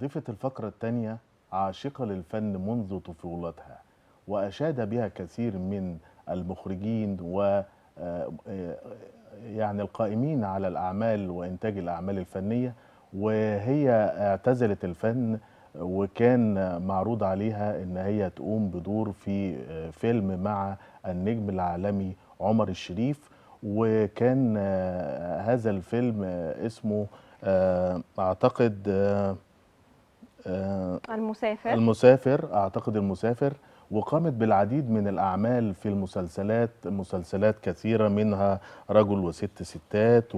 ضيفة الفقرة الثانية عاشقة للفن منذ طفولتها وأشاد بها كثير من المخرجين و آه، آه، يعني القائمين على الأعمال وإنتاج الأعمال الفنية وهي اعتزلت الفن وكان معروض عليها ان هي تقوم بدور في آه، فيلم مع النجم العالمي عمر الشريف وكان آه، هذا الفيلم آه، اسمه آه، اعتقد آه، آه، المسافر المسافر اعتقد المسافر وقامت بالعديد من الاعمال في المسلسلات مسلسلات كثيره منها رجل وست ستات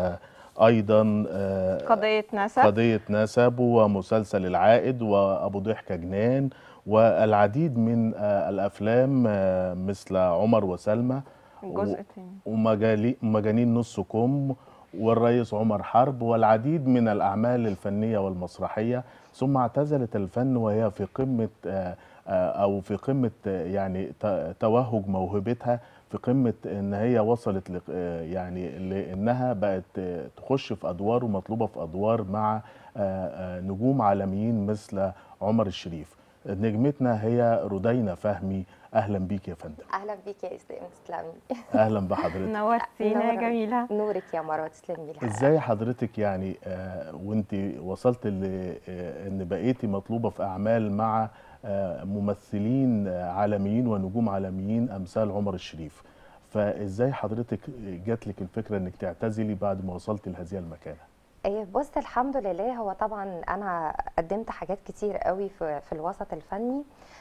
وايضا آه، قضية نسب قضية نسب ومسلسل العائد وأبو ضحكة جنان والعديد من آه، الأفلام آه، مثل عمر وسلمى الجزء الثاني ومجالي- ومجانين نص كم والرئيس عمر حرب والعديد من الأعمال الفنية والمسرحية ثم اعتزلت الفن وهي في قمة آه، آه، أو في قمة آه، يعني ت- توهج موهبتها في قمة إن هي وصلت لق- آه، يعني لأنها بقت آه، تخش في أدوار ومطلوبة في أدوار مع آه، آه، نجوم عالميين مثل عمر الشريف نجمتنا هي رودينا فهمي أهلا بيك يا فندم اهلا بيك يا اسلام تسلمي أهلا بحضرتك نورتينا يا نورة. جميلة نورك يا مروه تسلمي لي ازاي حضرتك يعني آه وانت وصلت ل آه ان بقيتي مطلوبه في اعمال مع آه ممثلين آه عالميين ونجوم عالميين امثال عمر الشريف فازاي حضرتك جات لك الفكره انك تعتزلي بعد ما وصلتي لهذه المكانه إيه، بص الحمد لله هو طبعا انا قدمت حاجات كتير قوي في, في الوسط الفني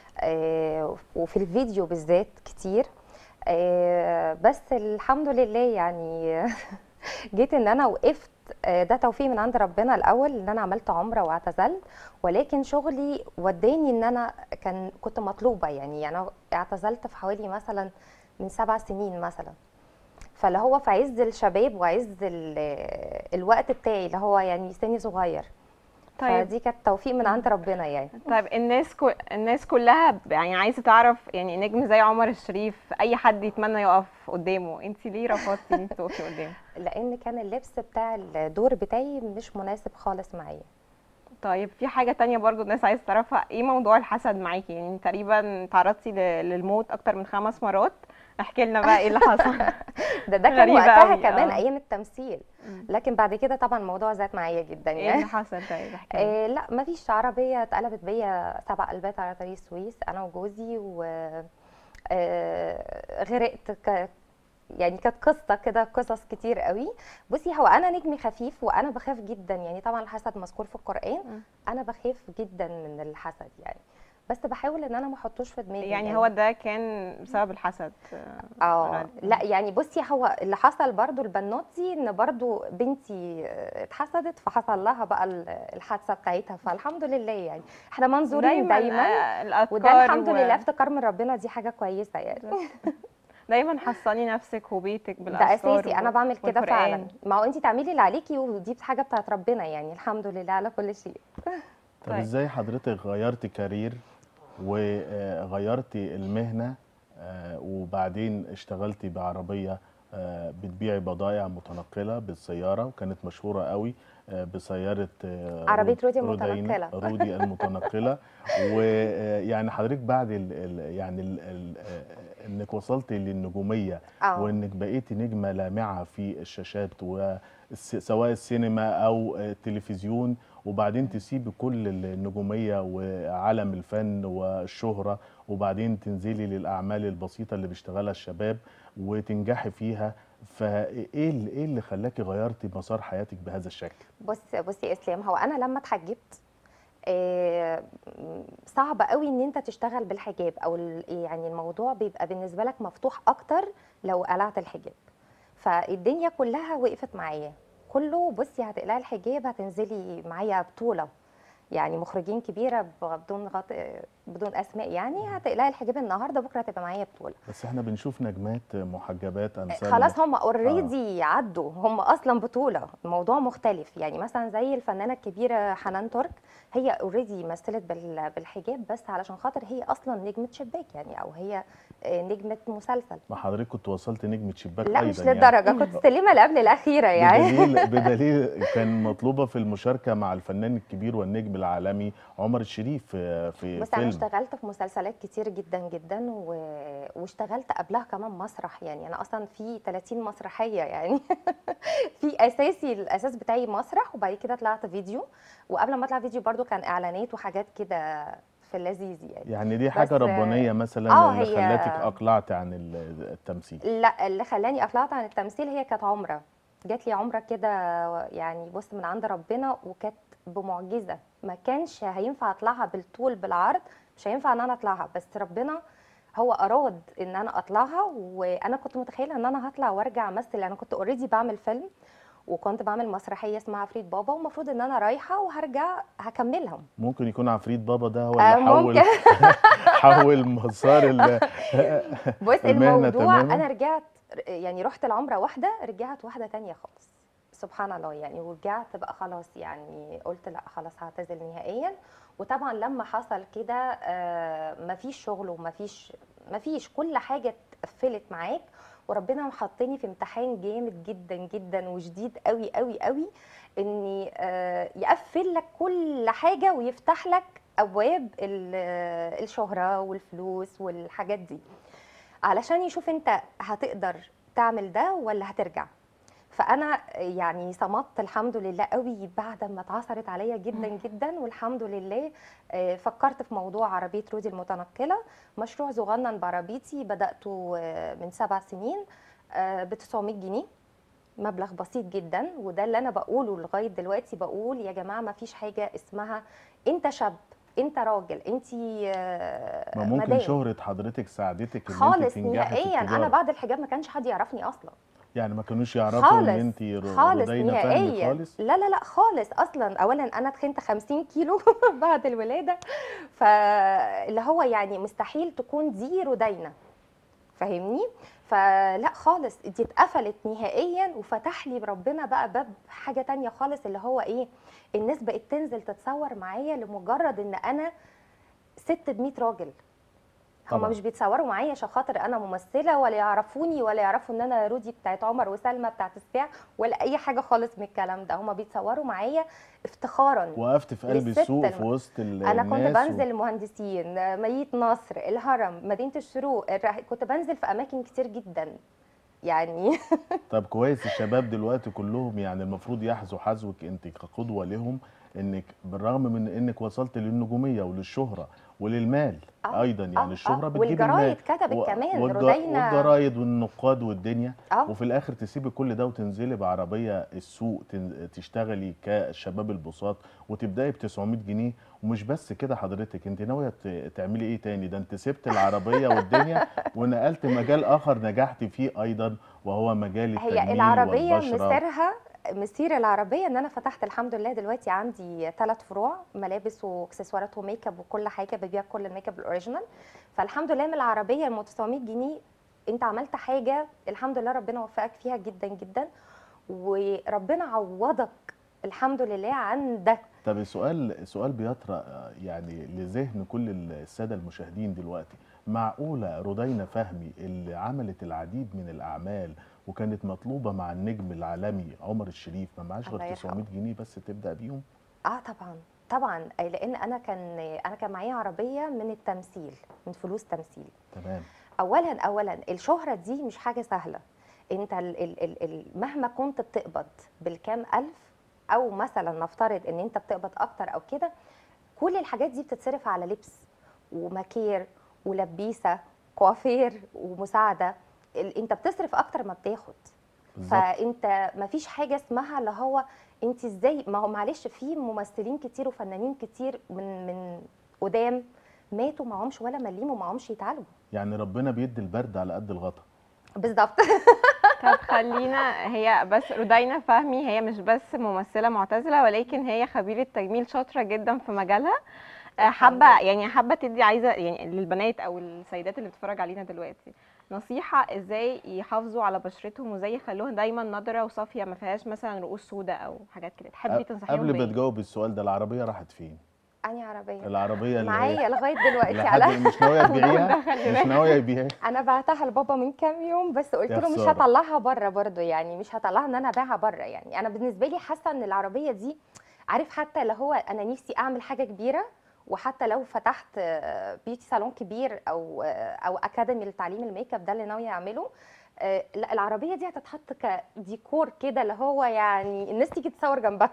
إيه، وفي الفيديو بالذات كتير إيه، بس الحمد لله يعني جيت ان انا وقفت آه، ده توفيق من عند ربنا الاول ان انا عملت عمره واعتزلت ولكن شغلي وداني ان انا كان كنت مطلوبه يعني انا اعتزلت في حوالي مثلا من سبع سنين مثلا فاللي هو في عز الشباب وعز ال- الوقت بتاعي اللي هو يعني سني صغير طيب فدي كانت توفيق من عند ربنا يعني طيب الناس كو... الناس كلها ب- يعني عايزة تعرف يعني نجم زي عمر الشريف أي حد يتمنى يقف قدامه أنت ليه رفضتي إن أنت تقفي قدامه؟ لان كان اللبس بتاع الدور بتاعي مش مناسب خالص معايا طيب في حاجة تانية برضو الناس عايزة تعرفها ايه موضوع الحسد معاكي يعني تقريبا تعرضتي ل- للموت أكتر من خمس مرات احكي لنا بقى ايه اللي حصل ده ده كان غريبة وقتها أوي، كمان آه. ايام التمثيل مم. لكن بعد كده طبعا الموضوع زاد معايا جدا ايه يعني اللي حصل طيب احكي لنا. آه لا مفيش عربية اتقلبت بيا سبع قلبات على طريق السويس أنا وجوزي و آه غرقت ك... يعني كانت قصة كده قصص كتير قوي بصي هو أنا نجمي خفيف وأنا بخاف جدا يعني طبعا الحسد مذكور في القرآن مم. أنا بخاف جدا من الحسد يعني بس بحاول إن أنا ما أحطوش في دماغي يعني هو ده كان بسبب الحسد اه ولا- لا يعني بصي هو اللي حصل برضو البنوتي ان برضو بنتي آه، اتحسدت فحصل لها بقى ال- الحادثه بتاعتها فالحمد لله يعني احنا منظورين دايما, آه، الأذكار وده الحمد و- لله افتكار من ربنا دي حاجه كويسه يعني دايما حصني نفسك وبيتك ده بالأذكار اساسي انا و- بعمل كده والقرآن. فعلا ما هو انت تعملي اللي عليكي ودي حاجه بتاعت ربنا يعني الحمد لله على كل شيء طب طيب. ازاي حضرتك غيرتي كارير وغيرتي المهنه آه، وبعدين اشتغلتي بعربيه آه، بتبيعي بضائع متنقله بالسياره وكانت مشهوره قوي آه، بسياره آه، عربية رود- رودي رودينا- المتنقلة. رودي المتنقله ويعني حضرتك بعد ال ال يعني ال ال آه، انك وصلتي للنجوميه اه وانك بقيتي نجمه لامعه في الشاشات والس- سواء السينما او التلفزيون وبعدين تسيبي كل النجوميه وعالم الفن والشهره وبعدين تنزلي للاعمال البسيطه اللي بيشتغلها الشباب وتنجحي فيها فايه اللي ايه اللي خلاكي غيرتي مسار حياتك بهذا الشكل؟ بص بصي يا اسلام هو انا لما اتحجبت آه، صعب قوي ان انت تشتغل بالحجاب او ال- يعني الموضوع بيبقى بالنسبه لك مفتوح اكتر لو قلعت الحجاب فالدنيا كلها وقفت معايا كله بصي هتقلعي الحجاب هتنزلي معايا بطوله يعني مخرجين كبيره بدون غط... بدون اسماء يعني هتقلعي الحجاب النهارده بكره هتبقى معايا بطوله بس احنا بنشوف نجمات محجبات امثال خلاص هم اوريدي عدوا هم اصلا بطوله الموضوع مختلف يعني مثلا زي الفنانه الكبيره حنان ترك هي اوريدي مثلت بال- بالحجاب بس علشان خاطر هي اصلا نجمه شباك يعني او هي آه، نجمه مسلسل ما حضرتك كنت وصلت نجمة شباك لا ايضا مش يعني. للدرجه كنت سليمه اللي قبل الاخيره يعني بدليل بدليل كان مطلوبه في المشاركه مع الفنان الكبير والنجم العالمي عمر الشريف في في بس انا فيلم اشتغلت في مسلسلات كتير جدا جدا و... واشتغلت قبلها كمان مسرح يعني انا اصلا في 30 مسرحيه يعني في اساسي الاساس بتاعي مسرح وبعد كده طلعت فيديو وقبل ما اطلع فيديو برضو كان اعلانات وحاجات كده في اللذيذ يعني يعني دي حاجه بس- ربانيه مثلا آه، اللي هي- خلتك اقلعت عن ال- التمثيل لا اللي خلاني اطلعت عن التمثيل هي كانت عمره جات لي عمره كده يعني بص من عند ربنا وكانت بمعجزه ما كانش هينفع اطلعها بالطول بالعرض مش هينفع ان انا اطلعها بس ربنا هو اراد ان انا اطلعها وانا كنت متخيله ان انا هطلع وارجع امثل انا كنت اوريدي بعمل فيلم وكنت بعمل مسرحيه اسمها عفريت بابا ومفروض ان انا رايحه وهرجع هكملهم ممكن يكون عفريت بابا ده هو آه، اللي حول ممكن. حول مسار ال- بص المهنة الموضوع تماماً. انا رجعت يعني رحت العمره واحده رجعت واحده تانية خالص سبحان الله يعني ورجعت بقى خلاص يعني قلت لا خلاص هعتزل نهائيا وطبعا لما حصل كده آه، مفيش شغل ومفيش مفيش كل حاجه اتقفلت معاك وربنا محطني في امتحان جامد جدا جدا وشديد قوي قوي قوي اني آه، يقفل لك كل حاجه ويفتح لك ابواب ال- آه، الشهره والفلوس والحاجات دي علشان يشوف انت هتقدر تعمل ده ولا هترجع فانا يعني صمدت الحمد لله قوي بعد ما اتعثرت عليا جدا جدا والحمد لله آه، فكرت في موضوع عربيه رودي المتنقله مشروع صغنن بعربيتي بداته آه، من سبع سنين ب 900 جنيه مبلغ بسيط جدا وده اللي انا بقوله لغايه دلوقتي بقول يا جماعه ما فيش حاجه اسمها انت شاب انت راجل انت ما ممكن شهرة حضرتك ساعدتك ان انت خالص تنجحي في نهائيا انا التجارة بعد الحجاب ما كانش حد يعرفني اصلا يعني ما كانوش يعرفوا خالص ان انت ر- خالص رودينا فهمي نهائيا خالص لا لا لا خالص اصلا اولا انا تخنت 50 كيلو بعد الولاده فاللي هو يعني مستحيل تكون دي رودينا فاهمني فلا خالص دي اتقفلت نهائيا وفتح لي ربنا بقى باب حاجه تانية خالص اللي هو ايه الناس بقت تنزل تتصور معايا لمجرد ان انا ست ب 100 راجل هم طبعاً. مش بيتصوروا معايا عشان خاطر انا ممثله ولا يعرفوني ولا يعرفوا ان انا رودي بتاعت عمر وسلمى بتاعت الساعه ولا اي حاجه خالص من الكلام ده هم بيتصوروا معايا افتخارا وقفت في قلب للست السوق الم- في وسط ال- انا كنت الناس و- بنزل المهندسين مدينه نصر الهرم مدينه الشروق الرح- كنت بنزل في اماكن كتير جدا يعني طب كويس الشباب دلوقتي كلهم يعني المفروض يحذوا حذوك انت كقدوه لهم انك بالرغم من انك وصلت للنجوميه وللشهره وللمال آه، ايضا يعني آه، الشهره آه. بتجيب والجرايد المال كتبت و- كمان والج- رودينا والجرايد والنقاد والدنيا اه وفي الاخر تسيبي كل ده وتنزلي بعربيه السوق تن- تشتغلي كشباب البساط وتبداي ب 900 جنيه ومش بس كده حضرتك انت ناويه ت- تعملي ايه تاني ده انت سبت العربيه والدنيا ونقلت مجال اخر نجحتي فيه ايضا وهو مجال التجميل هي العربيه والبشره مسيرها مسير العربيه ان انا فتحت الحمد لله دلوقتي عندي ثلاث فروع ملابس واكسسوارات وميك اب وكل حاجه ببيع كل الميك اب الاوريجينال فالحمد لله من العربيه ال 900 جنيه انت عملت حاجه الحمد لله ربنا وفقك فيها جدا جدا وربنا عوضك الحمد لله عن ده طب السؤال سؤال بيطرأ يعني لذهن كل الساده المشاهدين دلوقتي معقوله رودينا فهمي اللي عملت العديد من الاعمال وكانت مطلوبه مع النجم العالمي عمر الشريف ما معاش الله غير يرحمه. 900 جنيه بس تبدا بيهم اه طبعا طبعا لان انا كان انا كان معايا عربيه من التمثيل من فلوس تمثيل تمام اولا اولا الشهره دي مش حاجه سهله انت ال ال ال ال مهما كنت بتقبض بالكام الف او مثلا نفترض ان انت بتقبض اكتر او كده كل الحاجات دي بتتصرف على لبس وماكير ولبيسه كوافير ومساعده ال- انت بتصرف اكتر ما بتاخد بالظبط فانت ما فيش حاجه اسمها اللي هو انت ازاي ما هو معلش في ممثلين كتير وفنانين كتير من من قدام ماتوا معهمش ولا مليم ومعهمش يتعالجوا يعني ربنا بيدي البرد على قد الغطا بالظبط طب خلينا هي بس رودينا فهمي هي مش بس ممثلة معتزلة ولكن هي خبيرة تجميل شاطرة جدا في مجالها آه، حابه الحمد يعني حابه تدي عايزه يعني للبنات او السيدات اللي بتتفرج علينا دلوقتي نصيحه ازاي يحافظوا على بشرتهم وازاي يخلوها دايما نضره وصافيه ما فيهاش مثلا رؤوس سوداء او حاجات كده تحبي تنصحيهم قبل ما بإيه؟ تجاوب السؤال ده العربيه راحت فين اني عربيه العربيه اللي معايا لغايه دلوقتي لحد على مش ناويه تبيعيها خلي مش بالك. ناويه تبيعيها انا بعتها لبابا من كام يوم بس قلت يا له مش خسارة. هطلعها بره برضه يعني مش هطلعها ان انا ابيعها بره يعني انا بالنسبه لي حاسه ان العربيه دي عارف حتى اللي هو انا نفسي اعمل حاجه كبيره وحتى لو فتحت آه، بيوتي صالون كبير او آه، او اكاديمي لتعليم الميك اب ده اللي ناويه اعمله آه، لا العربيه دي هتتحط كديكور كده اللي هو يعني الناس تيجي تصور جنبها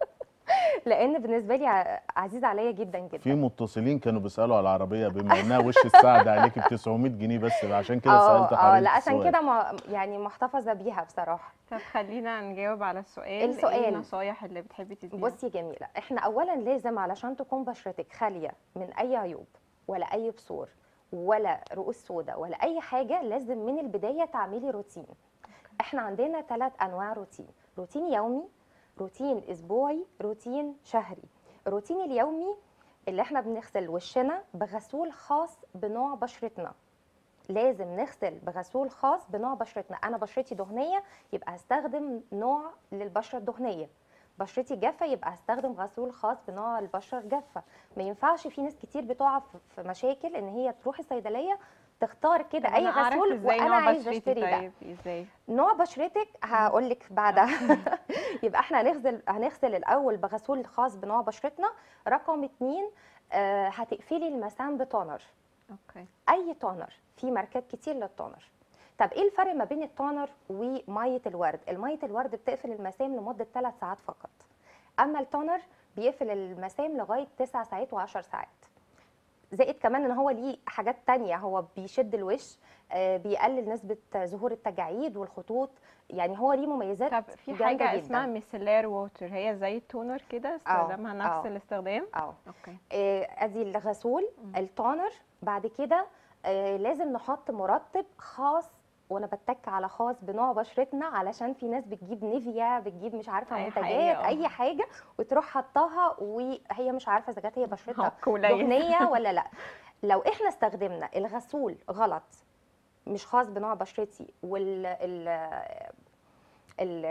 لان بالنسبه لي ع- عزيزه عليا جدا جدا في متصلين كانوا بيسالوا على العربيه بما انها وش السعد عليك ب 900 جنيه بس عشان كده سالت اه اه حضرتك لا عشان السؤال. كده ما يعني محتفظه بيها بصراحه طب خلينا نجاوب على السؤال السؤال. ايه النصايح اللي بتحبي تديها بصي جميلة احنا اولا لازم علشان تكون بشرتك خالية من اي عيوب ولا اي بثور ولا رؤوس سوداء ولا اي حاجة لازم من البداية تعملي روتين احنا عندنا ثلاث انواع روتين روتين يومي روتين اسبوعي روتين شهري الروتين اليومي اللي احنا بنغسل وشنا بغسول خاص بنوع بشرتنا لازم نغسل بغسول خاص بنوع بشرتنا انا بشرتي دهنيه يبقى هستخدم نوع للبشره الدهنيه بشرتي جافه يبقى هستخدم غسول خاص بنوع البشره الجافه ما ينفعش في ناس كتير بتقع في- في مشاكل ان هي تروح الصيدليه تختار كده طب اي أنا أعرف غسول إزاي وانا نوع عايزه بشرتي اشتري ده طيب ازاي نوع بشرتك هقول لك بعدها يبقى احنا هنغسل هنغسل الاول بغسول خاص بنوع بشرتنا رقم اتنين آه هتقفلي المسام بتونر اوكي اي تونر في ماركات كتير للتونر طب ايه الفرق ما بين التونر وميه الورد الميه الورد بتقفل المسام لمده 3 ساعات فقط اما التونر بيقفل المسام لغايه 9 ساعات و10 ساعات زائد كمان ان هو ليه حاجات تانية هو بيشد الوش آه، بيقلل نسبة ظهور التجاعيد والخطوط يعني هو ليه مميزات طب في جامدة حاجه جدا. اسمها ميسلير ووتر هي زي التونر كده استخدامها نفس آه. الاستخدام اه اوكي آه، ادي الغسول مم. التونر بعد كده آه، لازم نحط مرطب خاص وانا بتك على خاص بنوع بشرتنا علشان في ناس بتجيب نيفيا بتجيب مش عارفه أي منتجات حاجة، آه. اي حاجه وتروح حطاها وهي مش عارفه اذا كانت هي بشرتها قليل دهنيه ولا لا لو احنا استخدمنا الغسول غلط مش خاص بنوع بشرتي وال ال ال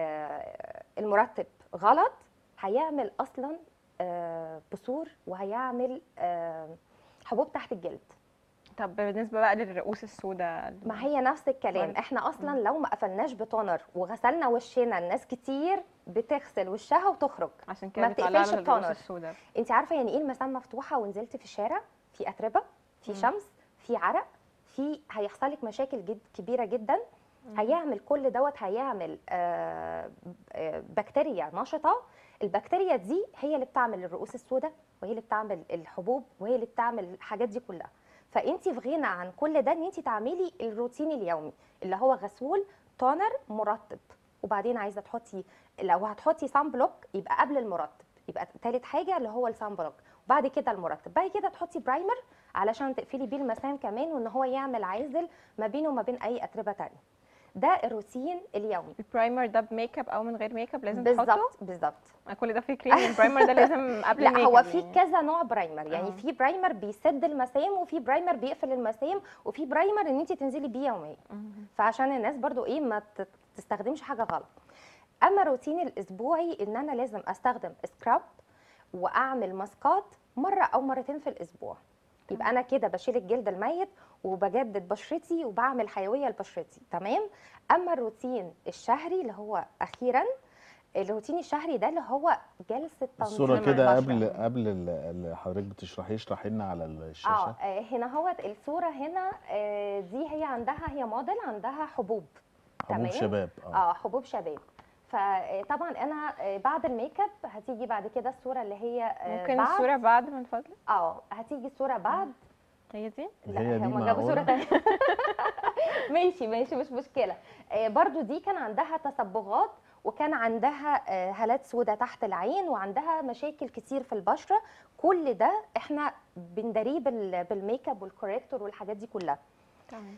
المرطب غلط هيعمل اصلا آه، بثور وهيعمل آه، حبوب تحت الجلد طب بالنسبه بقى للرؤوس السوداء ما هي نفس الكلام برضه. احنا اصلا لو ما قفلناش بتونر وغسلنا وشنا الناس كتير بتغسل وشها وتخرج عشان كده ما بيطلع بتقفلش لها الرؤوس التونر. السوداء انت عارفه يعني ايه المسام مفتوحه ونزلت في الشارع في اتربه في مم. شمس في عرق في هيحصل لك مشاكل جد كبيره جدا هيعمل كل دوت هيعمل آه، آه، بكتيريا نشطه البكتيريا دي هي اللي بتعمل الرؤوس السوداء وهي اللي بتعمل الحبوب وهي اللي بتعمل الحاجات دي كلها فانت في غنى عن كل ده ان انت تعملي الروتين اليومي اللي هو غسول تونر مرطب وبعدين عايزه تحطي لو هتحطي سان بلوك يبقى قبل المرطب يبقى تالت حاجه اللي هو السان بلوك بعد كده المرطب بعد كده تحطي برايمر علشان تقفلي بيه المسام كمان وان هو يعمل عازل ما بينه وما بين اي اتربه تانية ده الروتين اليومي البرايمر ده بميك اب او من غير ميك اب لازم تحطه بالظبط بالظبط أنا كل ده فكري ان البرايمر ده لازم قبل لا الميك هو اب في يعني. كذا نوع برايمر يعني آه. في برايمر بيسد المسام وفي برايمر بيقفل المسام وفي برايمر ان انت تنزلي بيه يوميا مم. فعشان الناس برضو ايه ما ت- تستخدمش حاجه غلط اما روتين الاسبوعي ان انا لازم استخدم سكراب واعمل ماسكات مره او مرتين في الاسبوع يبقى انا كده بشيل الجلد الميت وبجدد بشرتي وبعمل حيويه لبشرتي تمام اما الروتين الشهري اللي هو اخيرا الروتين الشهري ده اللي هو جلسه الصوره تنظيم كده البشرة. قبل قبل ال- اللي حضرتك بتشرحيه اشرحي لنا على اه الشاشه آه، هنا هو الصوره هنا آه، دي هي عندها هي موديل عندها حبوب حبوب تمام. شباب اه اه حبوب شباب فطبعا انا آه، بعد الميك اب هتيجي بعد كده الصوره اللي هي آه، ممكن بعد الصوره بعد من فضلك اه هتيجي الصوره بعد هي دي لا هي دي هم جابوا صوره معقولة؟ تانية ماشي ماشي مش مشكله آه، برضو دي كان عندها تصبغات وكان عندها آه، هالات سوداء تحت العين وعندها مشاكل كتير في البشره كل ده احنا بنداريه بال- بالميك اب والكوريكتور والحاجات دي كلها تمام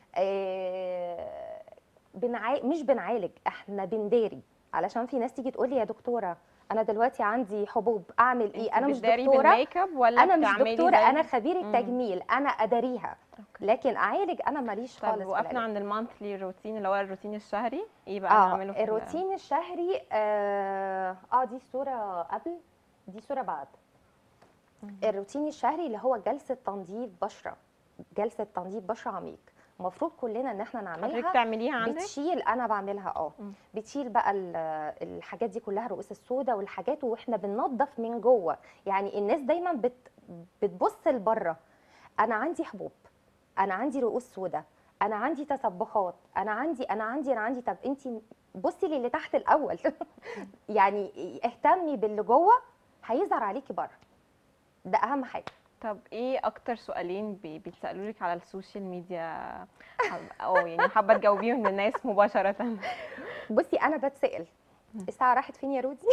آه، بنعا... مش بنعالج احنا بنداري علشان في ناس تيجي تقول لي يا دكتوره انا دلوقتي عندي حبوب اعمل ايه انا مش بتداري دكتوره بالميك اب ولا انا مش بتعملي دكتوره زي- انا خبيره مم. تجميل انا اداريها أوكي. لكن اعالج انا ماليش طيب خالص في وقفنا العلاج. عند المانثلي روتين اللي هو الروتين الشهري ايه بقى اه نعمله في ال- الروتين الشهري اه, آه دي صوره قبل دي صوره بعد مم. الروتين الشهري اللي هو جلسه تنظيف بشره جلسه تنظيف بشره عميق المفروض كلنا ان احنا حضرتك نعملها تعمليها عندك بتشيل انا بعملها اه مم. بتشيل بقى ال- الحاجات دي كلها رؤوس السوداء والحاجات واحنا بننظف من جوه يعني الناس دايما بت بتبص لبره انا عندي حبوب انا عندي رؤوس سوداء انا عندي تسبخات انا عندي انا عندي انا عندي طب انت بصي للي تحت الاول يعني اهتمي باللي جوه هيظهر عليكي بره ده اهم حاجه طب ايه اكتر سؤالين بي- بيتسالوا لك على السوشيال ميديا حاب- او يعني حابه تجاوبيهم للناس مباشره بصي انا بتسال الساعه راحت فين يا رودي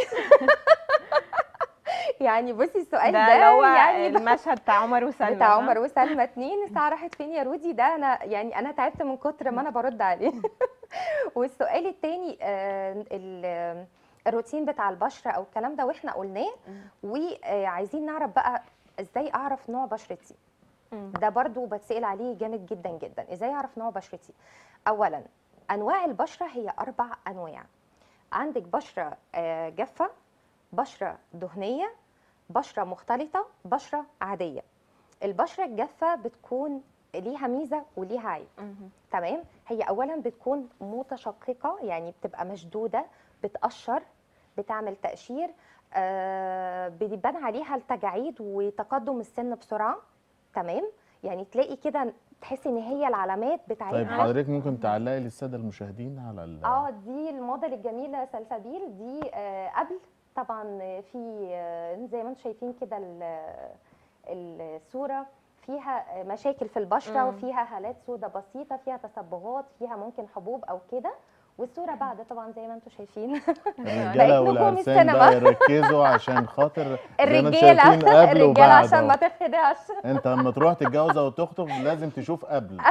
يعني بصي السؤال ده ده, اللي هو يعني المشهد بتاع عمر وسلمى بتاع صح؟ عمر وسلمى اتنين الساعه راحت فين يا رودي ده انا يعني انا تعبت من كتر ما انا برد عليه والسؤال التاني آه، ال- الروتين بتاع البشره او الكلام ده واحنا قلناه مم. وعايزين نعرف بقى ازاي اعرف نوع بشرتي مم. ده برضو بتسأل عليه جامد جدا جدا ازاي اعرف نوع بشرتي اولا انواع البشره هي اربع انواع عندك بشره آه، جافه بشره دهنيه بشره مختلطه بشره عاديه البشره الجافه بتكون ليها ميزه وليها عيب مم. تمام هي اولا بتكون متشققه يعني بتبقى مشدوده بتقشر بتعمل تقشير آه بيبان عليها التجاعيد وتقدم السن بسرعه تمام يعني تلاقي كده تحسي ان هي العلامات طيب بتاعتها حضرتك ممكن تعلقي للساده المشاهدين على ال اه دي الموديل الجميله سلسبيل دي آه قبل طبعا في آه زي ما انتم شايفين كده ال- الصوره فيها مشاكل في البشره مم. وفيها هالات سوداء بسيطه فيها تصبغات فيها ممكن حبوب او كده والصوره بعد طبعا زي ما انتم شايفين الرجاله بقيت نجوم والعرسان بقى السينما. يركزوا عشان خاطر زي ما انتم الرجاله شايفين قبل الرجاله وبعد عشان ما أهو. تتخدعش انت لما تروح تتجوز او تخطب لازم تشوف قبل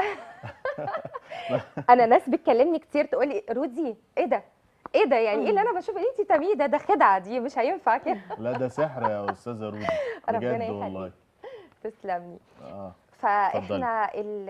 انا ناس بتكلمني كتير تقول لي رودي ايه ده ايه ده يعني ايه اللي انا بشوف اللي انت تميه ده ده خدعه دي مش هينفع كده لا ده سحر يا استاذه رودي ربنا بجد يخليك. والله تسلم لي اه فاحنا ال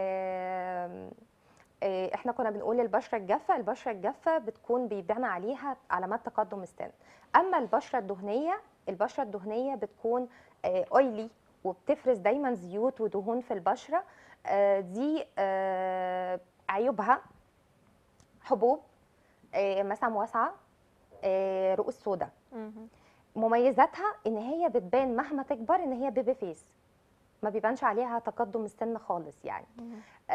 آه، احنا كنا بنقول البشره الجافه البشره الجافه بتكون بيبان عليها علامات تقدم السن اما البشره الدهنيه البشره الدهنيه بتكون اويلي وبتفرز دايما زيوت ودهون في البشره آه، دي آه، عيوبها حبوب آه، مسام واسعه آه، رؤوس سوداء مم. مميزاتها ان هي بتبان مهما تكبر ان هي بيبي فيس ما بيبانش عليها تقدم السن خالص يعني مم.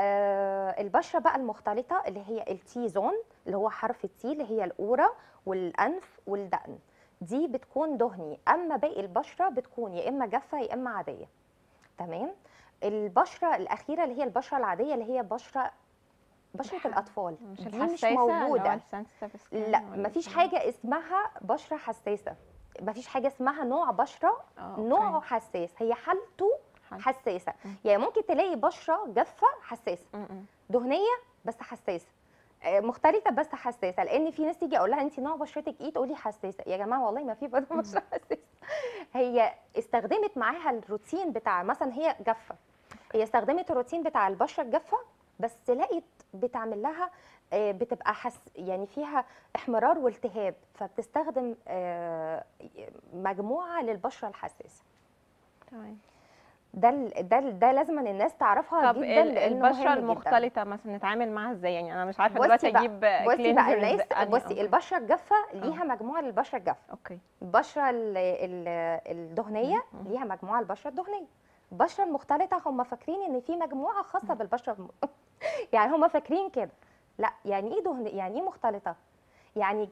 آه البشره بقى المختلطه اللي هي التي زون اللي هو حرف التي اللي هي القوره والانف والدقن دي بتكون دهني اما باقي البشره بتكون يا اما جافه يا اما عاديه تمام البشره الاخيره اللي هي البشره العاديه اللي هي بشره بشره الح- الاطفال مش دي مش الحساسه اللي هو موجوده الsensitive skin لا ولا مفيش إيه؟ حاجه اسمها بشره حساسه مفيش حاجه اسمها نوع بشره آه، أوكي. نوعه حساس هي حالته حل. حساسه مم. يعني ممكن تلاقي بشره جافه حساسه مم. مم. دهنيه بس حساسه آه، مختلطه بس حساسه لان في ناس تيجي اقول لها انت نوع بشرتك ايه تقولي حساسه يا جماعه والله ما في بشره حساسه هي استخدمت معاها الروتين بتاع مثلا هي جافه هي استخدمت الروتين بتاع البشره الجافه بس لقيت بتعمل لها آه، بتبقى حس يعني فيها احمرار والتهاب فبتستخدم آه، مجموعه للبشره الحساسه تمام ده ال- ده ال- ده لازم أن الناس تعرفها طب جدا ال- لانه البشره مهم جدا. المختلطه مثلا نتعامل معاها ازاي يعني انا مش عارفه بصي دلوقتي بقى- اجيب بصي بقى cleansers الناس أنهي بصي أفضل؟ البشره الجافه ليها مجموعه للبشره الجافه اوكي البشره ال- ال- الدهنيه مم. ليها مجموعه البشره الدهنيه البشره المختلطه هم فاكرين ان في مجموعه خاصه بالبشره الم... يعني هم فاكرين كده لا يعني ايه دهن يعني ايه مختلطه يعني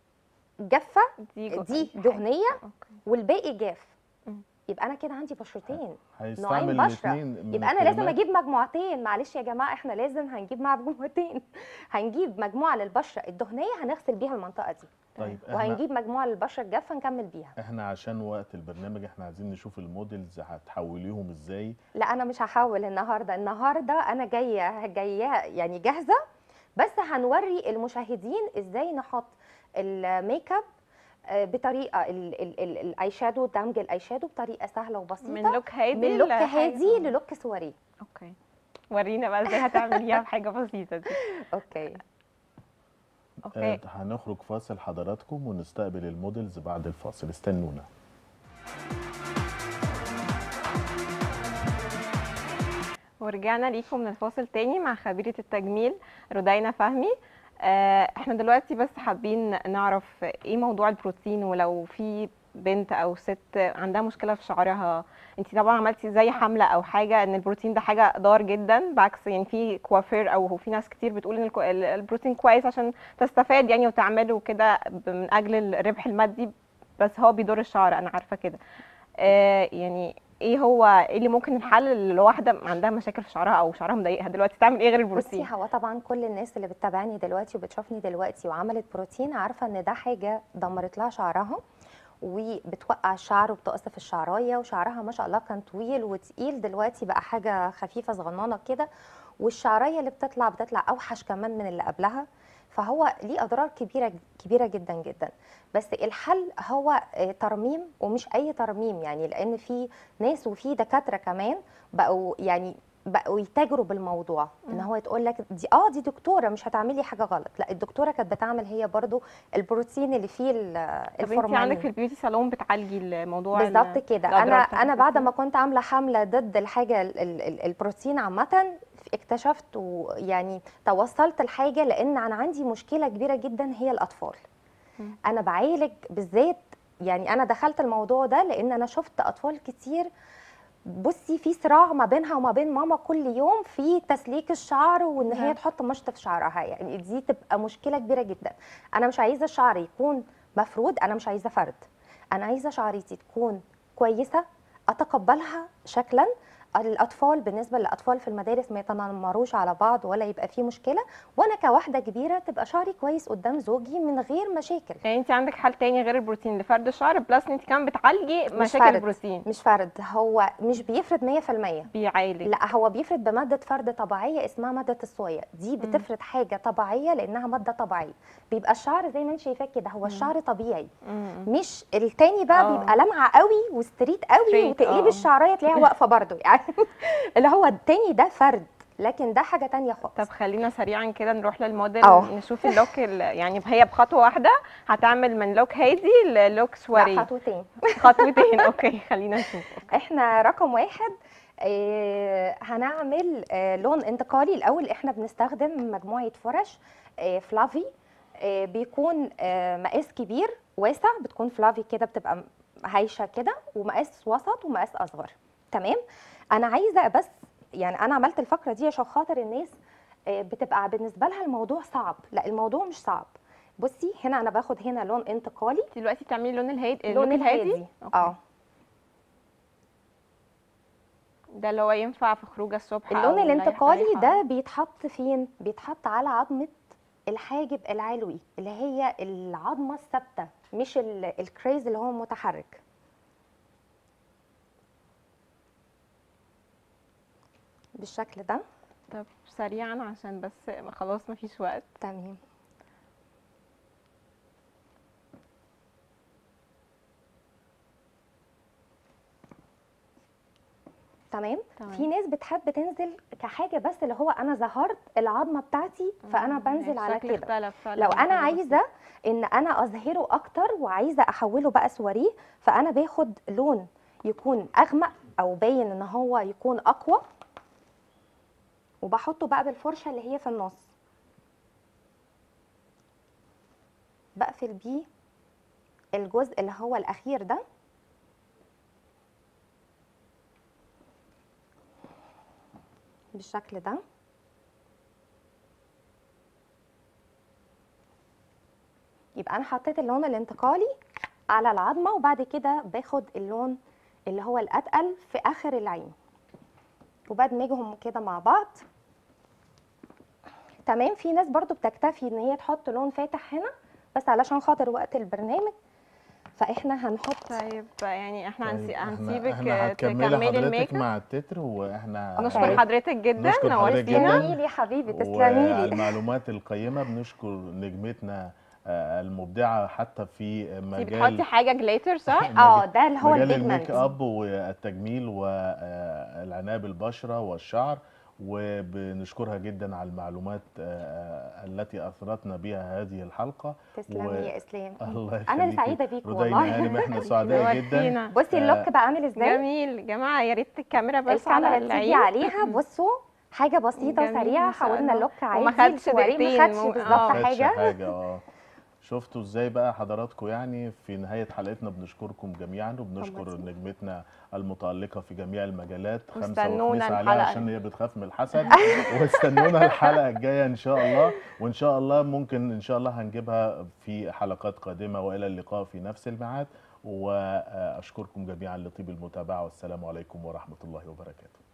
جافه دي جو- دي حاجة. دهنيه اوكي والباقي جاف مم. يبقى انا كده عندي بشرتين هيستعمل نوعين بشرة. الاثنين من يبقى انا لازم الكريمات. اجيب مجموعتين معلش يا جماعه احنا لازم هنجيب مجموعتين هنجيب مجموعه للبشره الدهنيه هنغسل بيها المنطقه دي طيب احنا وهنجيب مجموعه للبشره الجافه نكمل بيها احنا عشان وقت البرنامج احنا عايزين نشوف الموديلز هتحوليهم ازاي لا انا مش هحول النهارده النهارده انا جايه جايه يعني جاهزه بس هنوري المشاهدين ازاي نحط الميك اب آه، بطريقه ال- ال- ال- الاي شادو دمج الاي شادو بطريقه سهله وبسيطه من لوك هادي من لوك لحاجة- هادي آه. للوك سواريه اوكي ورينا بقى ازاي هتعمليها بحاجه بسيطه دي اوكي اوكي آه، هنخرج فاصل حضراتكم ونستقبل المودلز بعد الفاصل استنونا ورجعنا ليكم من الفاصل تاني مع خبيرة التجميل رودينا فهمي آه، احنا دلوقتي بس حابين نعرف ايه موضوع البروتين ولو في بنت او ست عندها مشكله في شعرها انت طبعا عملتي زي حمله او حاجه ان البروتين ده حاجه ضار جدا بعكس يعني في كوافير او في ناس كتير بتقول ان الكو- ال- البروتين كويس عشان تستفاد يعني وتعمله كده ب- من اجل الربح المادي بس هو بيضر الشعر انا عارفه كده آه، يعني ايه هو ايه اللي ممكن الحل لواحده عندها مشاكل في شعرها او شعرها مضايقها دلوقتي تعمل ايه غير بصي البروتين هو طبعا كل الناس اللي بتتابعني دلوقتي وبتشوفني دلوقتي وعملت بروتين عارفه ان ده حاجه دمرت لها شعرها وبتوقع الشعر وبتقصف الشعرايه وشعرها ما شاء الله كان طويل وتقيل دلوقتي بقى حاجه خفيفه صغننه كده والشعرايه اللي بتطلع بتطلع اوحش كمان من اللي قبلها فهو ليه اضرار كبيره كبيره جدا جدا بس الحل هو آه، ترميم ومش اي ترميم يعني لان في ناس وفي دكاتره كمان بقوا يعني بقوا يتاجروا بالموضوع ان مم. هو تقول لك دي اه دي دكتوره مش هتعملي حاجه غلط لا الدكتوره كانت بتعمل هي برضو البروتين اللي فيه ال- طب انت الفورمالين عندك في البيوتي صالون بتعالجي الموضوع ال- بالظبط كده الأضرار انا بتاعت انا بعد البروتين؟ ما كنت عامله حمله ضد الحاجه ال- ال- ال- البروتين عامه اكتشفت ويعني توصلت لحاجه لان انا عندي مشكله كبيره جدا هي الاطفال مم. انا بعالج بالذات يعني انا دخلت الموضوع ده لان انا شفت اطفال كتير بصي في صراع ما بينها وما بين ماما كل يوم في تسليك الشعر وان هي نعم. تحط مشط في شعرها يعني دي تبقى مشكله كبيره جدا انا مش عايزه الشعر يكون مفرود انا مش عايزه فرد انا عايزه شعريتي تكون كويسه اتقبلها شكلا الاطفال بالنسبه للاطفال في المدارس ما يتنمروش على بعض ولا يبقى في مشكله وانا كواحده كبيره تبقى شعري كويس قدام زوجي من غير مشاكل يعني انت عندك حل تاني غير البروتين لفرد الشعر بلس ان انت كمان بتعالجي مشاكل فرد. البروتين مش فرد هو مش بيفرد 100% بيعالج لا هو بيفرد بماده فرد طبيعيه اسمها ماده الصويا دي بتفرد حاجه طبيعيه لانها ماده طبيعيه بيبقى الشعر زي ما انت شايفاه كده هو الشعر طبيعي مم. مش التاني بقى آه. بيبقى لمعه قوي وستريت قوي ستريت، وتقليب آه. الشعريه تلاقيها واقفه برضو يعني اللي هو التاني ده فرد لكن ده حاجه تانية خالص طب خلينا سريعا كده نروح للموديل اه. نشوف اللوك ال- يعني هي بخطوه واحده هتعمل من لوك هادي للوك لا سواري خطوتين خطوتين اوكي خلينا نشوف احنا رقم واحد آه، هنعمل آه، لون انتقالي الاول احنا بنستخدم مجموعه فرش آه، فلافي آه، بيكون آه، مقاس كبير واسع بتكون فلافي كده بتبقى م- هايشه كده ومقاس وسط ومقاس اصغر تمام انا عايزه بس يعني انا عملت الفقره دي عشان خاطر الناس آه، بتبقى بالنسبه لها الموضوع صعب لا الموضوع مش صعب بصي هنا انا باخد هنا لون انتقالي انت دلوقتي بتعملي اللون الهادي لون اللون الهادي الهادي أوكي. اه ده اللي هو ينفع في خروجه الصبح أو اللون اللي الانتقالي رايحة- ده بيتحط فين بيتحط على عظمه الحاجب العلوي اللي هي العظمه الثابته مش ال- الكريز اللي هو متحرك بالشكل ده طب سريعا عشان بس خلاص مفيش وقت تمام تمام تمام. في ناس بتحب تنزل كحاجه بس اللي هو انا ظهرت العظمه بتاعتي فانا مم، بنزل على الشكل كده اختلف فعلا لو من انا حاجة بسيطة. عايزه ان انا اظهره اكتر وعايزه احوله بقى سواريه فانا باخد لون يكون اغمق او باين ان هو يكون اقوى وبحطه بقى بالفرشه اللي هي في النص بقفل بيه الجزء اللي هو الاخير ده بالشكل ده يبقى انا حطيت اللون الانتقالي على العظمه وبعد كده باخد اللون اللي هو الاتقل في اخر العين وبدمجهم كده مع بعض تمام في ناس برضو بتكتفي ان هي تحط لون فاتح هنا بس علشان خاطر وقت البرنامج فاحنا هنحط طيب يعني احنا طيب، هنسي... احنا- هنسيبك احنا هتكملي تكملي حضرتك الميك اب مع التتر واحنا نشكر طيب. حضرتك جدا نشكر حضرتك نورتينا جداً. تسلمي لي يا حبيبي تسلمي وعلى لي المعلومات القيمة بنشكر نجمتنا آه، المبدعه حتى في انت مجال بتحطي حاجه جليتر صح اه ده اللي هو مجال البيجمنت الميك اب والتجميل والعنايه بالبشره والشعر وبنشكرها جدا على المعلومات آه، التي اثرتنا بها هذه الحلقه تسلمي و- يا اسلام الله انا اللي يخليكي. سعيده بيك رودينا والله هانم احنا سعداء جدا نورتينا. بصي اللوك بقى عامل ازاي جميل يا جماعه يا ريت الكاميرا بس على الكاميرا تيجي العين عليها بصوا حاجه بسيطه جميل وسريعه ما شاء حاولنا الله. اللوك عادي وما خدش السواريه دقيقتين، ما خدش مو- بالظبط آه. خدش حاجه حاجه اه شفتوا ازاي بقى حضراتكم يعني في نهايه حلقتنا بنشكركم جميعا وبنشكر الله يسلمك. نجمتنا المتالقه في جميع المجالات خمسه واستنونا وخميس عليها الحلقة. عشان هي بتخاف من الحسد واستنونا الحلقه الجايه ان شاء الله وان شاء الله ممكن ان شاء الله هنجيبها في حلقات قادمه والى اللقاء في نفس الميعاد واشكركم جميعا لطيب المتابعه والسلام عليكم ورحمه الله وبركاته